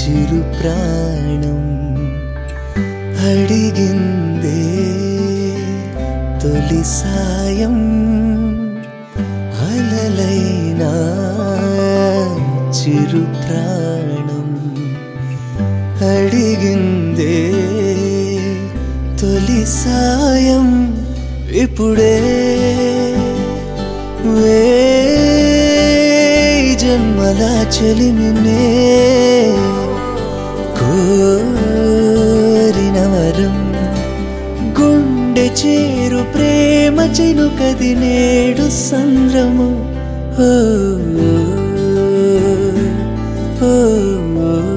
చిరు ప్రాణం అడిగిందే తొలి సాయం అలలైనా చిరు ప్రాణం అడిగిందే తొలి సాయం ఇప్పుడే వే జన్మల చెలిమినే కోరిన వరం గుండె చేరు ప్రేమ చినుకది నేడు సంద్రము ఓ, ఓ, ఓ, ఓ.